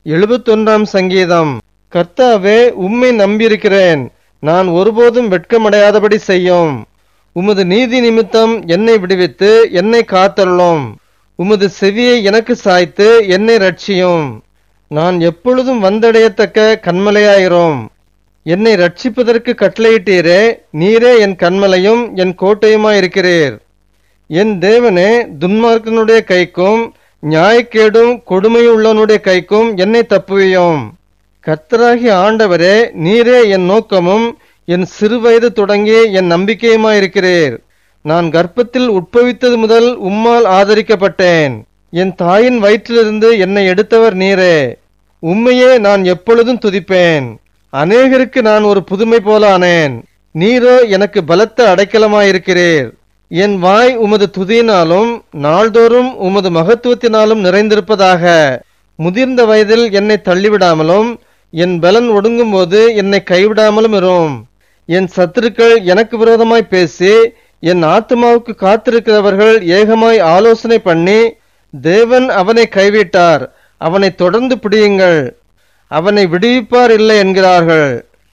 எழுபத்தொன்றாம் சங்கீதம் கர்த்தாவே உம்மை நம்பியிருக்கிறேன் நான் ஒருபோதும் வெட்கமடையாதபடி செய்யும் உமது நீதி நிமித்தம் என்னை விடுவித்து என்னை காத்தருளும் உமது செவியை எனக்கு சாய்த்து என்னை ரட்சியும் நான் எப்பொழுதும் வந்தடையத்தக்க கண்மலையாயிரும் என்னை ரட்சிப்பதற்கு கட்டளையிட்டீரே நீரே என் கண்மலையும் என் கோட்டையுமாயிருக்கிறீர் என் தேவனே துன்மார்க்கனுடைய கைக்கும் நியாயக்கேடும் கொடுமையுள்ளவனுடைய கைக்கும் என்னை தப்புவியும் கர்த்தராகி ஆண்டவரே நீரே என் நோக்கமும் என் சிறுவயது தொடங்கி என் நம்பிக்கையுமாயிருக்கிறீர் நான் கர்ப்பத்தில் உட்பவித்தது முதல் உம்மால் ஆதரிக்கப்பட்டேன் என் தாயின் வயிற்றிலிருந்து என்னை எடுத்தவர் நீரே உம்மையே நான் எப்பொழுதும் துதிப்பேன் அநேகருக்கு நான் ஒரு புதுமை போல ஆனேன் நீரோ எனக்கு பலத்த அடைக்கலமாயிருக்கிறீர் என் வாய் உமது துதியினாலும் நாள்தோறும் உமது மகத்துவத்தினாலும் நிறைந்திருப்பதாக முதிர்ந்த வயதில் என்னை தள்ளிவிடாமலும் என் பலன் ஒடுங்கும்போது என்னை கைவிடாமலும் இரும் என் சத்துருக்கள் எனக்கு விரோதமாய் பேசி என் ஆத்மாவுக்கு காத்திருக்கிறவர்கள் ஏகமாய் ஆலோசனை பண்ணி தேவன் அவனை கைவிட்டார் அவனை தொடர்ந்து பிடியுங்கள் அவனை விடுவிப்பார் இல்லை என்கிறார்கள்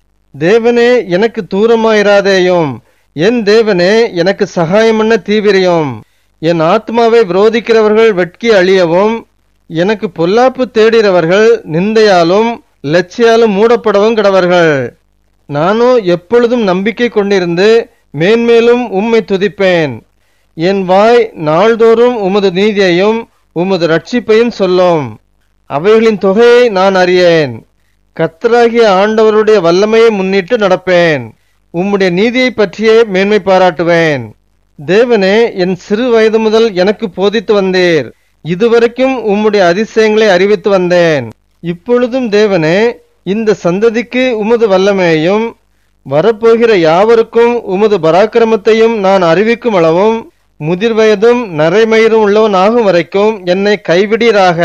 தேவனே எனக்கு தூரமாயிராதேயும் என் தேவனே எனக்கு சகாயம் பண்ண தீவிரியும் என் ஆத்மாவை விரோதிக்கிறவர்கள் வெட்கி அழியவும் எனக்கு பொல்லாப்பு தேடுகிறவர்கள் நிந்தையாலும் லட்சியாலும் மூடப்படவும் கிடவர்கள் நானோ எப்பொழுதும் நம்பிக்கை கொண்டிருந்து மேன்மேலும் உம்மை துதிப்பேன் என் வாய் நாள்தோறும் உமது நீதியையும் உமது ரட்சிப்பையும் சொல்லும் அவைகளின் தொகையை நான் அறியேன் கத்தராகிய ஆண்டவருடைய வல்லமையை முன்னிட்டு நடப்பேன் உம்முடைய நீதியை பற்றியே மேன்மை பாராட்டுவேன் தேவனே என் சிறு வயது முதல் எனக்கு போதித்து வந்தீர் இதுவரைக்கும் உம்முடைய அதிசயங்களை அறிவித்து வந்தேன் இப்பொழுதும் தேவனே இந்த சந்ததிக்கு உமது வல்லமையையும் வரப்போகிற யாவருக்கும் உமது பராக்கிரமத்தையும் நான் அறிவிக்கும் அளவும் முதிர் வயதும் நரைமயிரும் உள்ளவன் ஆகும் வரைக்கும் என்னை கைவிடீராக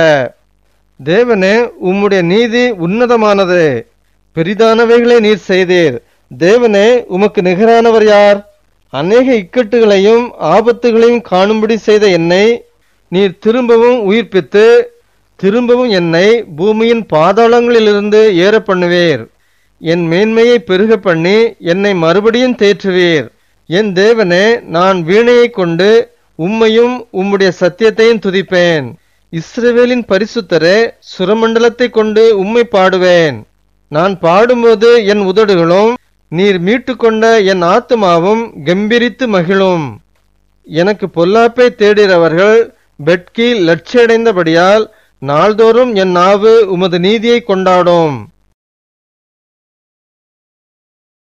தேவனே உம்முடைய நீதி உன்னதமானது பெரிதானவைகளை நீர் செய்தீர் தேவனே உமக்கு நிகரானவர் யார் அநேக இக்கட்டுகளையும் ஆபத்துகளையும் காணும்படி செய்த என்னை நீர் திரும்பவும் உயிர்ப்பித்து திரும்பவும் என்னை பூமியின் பாதாளங்களிலிருந்து ஏற பண்ணுவீர் என் மேன்மையை பெருக பண்ணி என்னை மறுபடியும் தேற்றுவீர் என் தேவனே நான் வீணையை கொண்டு உம்மையும் உம்முடைய சத்தியத்தையும் துதிப்பேன் இஸ்ரவேலின் பரிசுத்தரே சுரமண்டலத்தை கொண்டு உம்மை பாடுவேன் நான் பாடும்போது என் உதடுகளும் நீர் மீட்டுக்கொண்ட என் ஆத்துமாவும் கம்பீரித்து மகிழும் எனக்கு பொல்லாப்பை தேடுகிறவர்கள் வெட்கி லட்சியடைந்தபடியால் நாள்தோறும் என் நாவு உமது நீதியை கொண்டாடும்